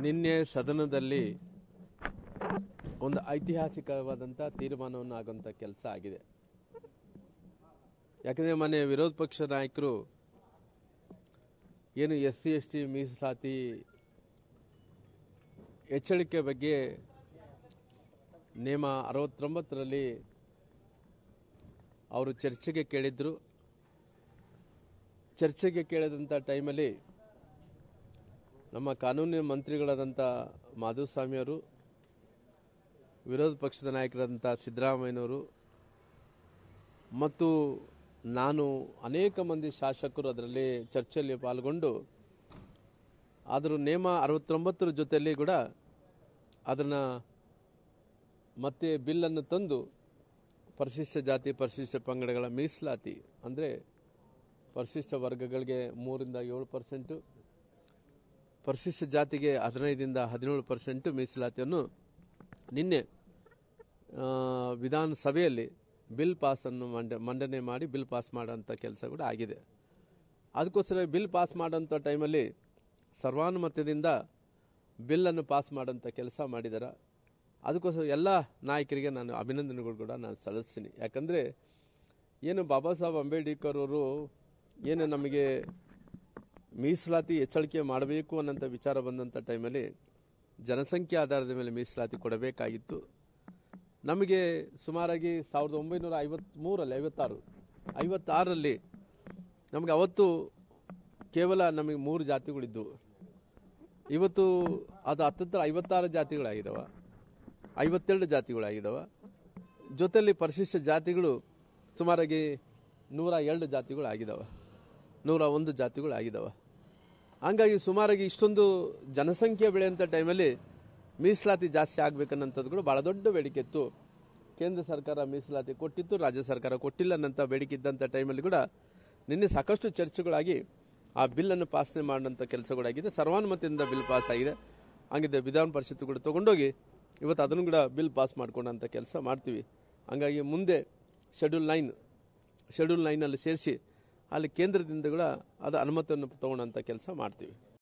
ನಿನ್ನೆ ಸದನದಲ್ಲಿ ಒಂದು ಐತಿಹಾಸಿಕವಾದಂಥ ತೀರ್ಮಾನವನ್ನು ಆಗುವಂಥ ಕೆಲಸ ಆಗಿದೆ ಯಾಕಂದರೆ ಮನೆ ವಿರೋಧ ಪಕ್ಷ ನಾಯಕರು ಏನು ಎಸ್ ಸಿ ಎಸ್ ಟಿ ಮೀಸಲಾತಿ ಹೆಚ್ಚಳಿಕೆ ಬಗ್ಗೆ ನೇಮ ಅರವತ್ತೊಂಬತ್ತರಲ್ಲಿ ಅವರು ಚರ್ಚೆಗೆ ಕೇಳಿದ್ರು ಚರ್ಚೆಗೆ ಕೇಳಿದಂಥ ಟೈಮಲ್ಲಿ ನಮ್ಮ ಕಾನೂನಿನ ಮಂತ್ರಿಗಳಾದಂಥ ಮಾಧುಸ್ವಾಮಿಯವರು ವಿರೋಧ ಪಕ್ಷದ ನಾಯಕರಾದಂಥ ಸಿದ್ದರಾಮಯ್ಯನವರು ಮತ್ತು ನಾನು ಅನೇಕ ಮಂದಿ ಶಾಸಕರು ಅದರಲ್ಲಿ ಚರ್ಚೆಯಲ್ಲಿ ಪಾಲ್ಗೊಂಡು ಅದರ ನೇಮ ಅರವತ್ತೊಂಬತ್ತರ ಜೊತೆಯಲ್ಲಿ ಕೂಡ ಅದನ್ನು ಮತ್ತೆ ಬಿಲ್ಲನ್ನು ತಂದು ಪರಿಶಿಷ್ಟ ಜಾತಿ ಪರಿಶಿಷ್ಟ ಪಂಗಡಗಳ ಮೀಸಲಾತಿ ಅಂದರೆ ಪರಿಶಿಷ್ಟ ವರ್ಗಗಳಿಗೆ ಮೂರಿಂದ ಏಳು ಪರ್ಸೆಂಟು ಪರಿಶಿಷ್ಟ ಜಾತಿಗೆ ಹದಿನೈದಿಂದ ಹದಿನೇಳು ಪರ್ಸೆಂಟ್ ಮೀಸಲಾತಿಯನ್ನು ನಿನ್ನೆ ಆ, ವಿಧಾನಸಭೆಯಲ್ಲಿ ಬಿಲ್ ಪಾಸನ್ನು ಮಂಡ ಮಂಡನೆ ಮಾಡಿ ಬಿಲ್ ಪಾಸ್ ಮಾಡೋಂಥ ಕೆಲಸ ಕೂಡ ಆಗಿದೆ ಅದಕ್ಕೋಸ್ಕರ ಬಿಲ್ ಪಾಸ್ ಮಾಡೋಂಥ ಟೈಮಲ್ಲಿ ಸರ್ವಾನುಮತದಿಂದ ಬಿಲ್ಲನ್ನು ಪಾಸ್ ಮಾಡೋಂಥ ಕೆಲಸ ಮಾಡಿದಾರೆ ಅದಕ್ಕೋಸ್ಕರ ಎಲ್ಲ ನಾಯಕರಿಗೆ ನಾನು ಅಭಿನಂದನೆಗಳು ಕೂಡ ನಾನು ಸಲ್ಲಿಸ್ತೀನಿ ಯಾಕಂದರೆ ಏನು ಬಾಬಾ ಸಾಹೇಬ್ ಅಂಬೇಡ್ಕರ್ ಅವರು ಏನು ನಮಗೆ ಮೀಸಲಾತಿ ಹೆಚ್ಚಳಿಕೆ ಮಾಡಬೇಕು ಅನ್ನೋಂಥ ವಿಚಾರ ಬಂದಂಥ ಟೈಮಲ್ಲಿ ಜನಸಂಖ್ಯೆ ಆಧಾರದ ಮೇಲೆ ಮೀಸಲಾತಿ ಕೊಡಬೇಕಾಗಿತ್ತು ನಮಗೆ ಸುಮಾರಾಗಿ ಸಾವಿರದ ಒಂಬೈನೂರ ಐವತ್ತ್ಮೂರಲ್ಲಿ ಐವತ್ತಾರು ಐವತ್ತಾರರಲ್ಲಿ ನಮಗೆ ಅವತ್ತು ಕೇವಲ ನಮಗೆ ಮೂರು ಜಾತಿಗಳಿದ್ದವು ಇವತ್ತು ಅದು ಹತ್ತತ್ರ ಐವತ್ತಾರು ಜಾತಿಗಳಾಗಿದ್ದಾವ ಐವತ್ತೆರಡು ಜಾತಿಗಳಾಗಿದ್ದಾವ ಜೊತೆಯಲ್ಲಿ ಪರಿಶಿಷ್ಟ ಜಾತಿಗಳು ಸುಮಾರಾಗಿ ನೂರ ಎರಡು ಜಾತಿಗಳು ಆಗಿದ್ದಾವೆ ನೂರ ಒಂದು ಜಾತಿಗಳು ಆಗಿದ್ದಾವೆ ಹಂಗಾಗಿ ಸುಮಾರಾಗಿ ಇಷ್ಟೊಂದು ಜನಸಂಖ್ಯೆ ಬೆಳೆಯುವಂಥ ಟೈಮಲ್ಲಿ ಮೀಸಲಾತಿ ಜಾಸ್ತಿ ಆಗ್ಬೇಕನ್ನಂಥದ್ದು ಕೂಡ ಭಾಳ ದೊಡ್ಡ ಬೇಡಿಕೆ ಇತ್ತು ಕೇಂದ್ರ ಸರ್ಕಾರ ಮೀಸಲಾತಿ ಕೊಟ್ಟಿತ್ತು ರಾಜ್ಯ ಸರ್ಕಾರ ಕೊಟ್ಟಿಲ್ಲ ಅನ್ನಂಥ ಬೇಡಿಕೆ ಇದ್ದಂಥ ಟೈಮಲ್ಲಿ ಕೂಡ ನಿನ್ನೆ ಸಾಕಷ್ಟು ಚರ್ಚೆಗಳಾಗಿ ಆ ಬಿಲ್ಲನ್ನು ಪಾಸನೆ ಮಾಡೋಂಥ ಕೆಲಸಗಳಾಗಿದೆ ಸರ್ವಾನುಮತದಿಂದ ಬಿಲ್ ಪಾಸ್ ಆಗಿದೆ ಹಂಗಿದ್ದೆ ವಿಧಾನ ಪರಿಷತ್ತು ಕೂಡ ತೊಗೊಂಡೋಗಿ ಇವತ್ತು ಅದನ್ನು ಕೂಡ ಬಿಲ್ ಪಾಸ್ ಮಾಡ್ಕೊಂಡಂಥ ಕೆಲಸ ಮಾಡ್ತೀವಿ ಹಂಗಾಗಿ ಮುಂದೆ ಶೆಡ್ಯೂಲ್ ನೈನ್ ಶೆಡ್ಯೂಲ್ ನೈನಲ್ಲಿ ಸೇರಿಸಿ ಅಲ್ಲಿ ಕೇಂದ್ರದಿಂದ ಕೂಡ ಅದು ಅನುಮತಿಯನ್ನು ತಗೊಳ್ಳೋಂಥ ಕೆಲಸ ಮಾಡ್ತೀವಿ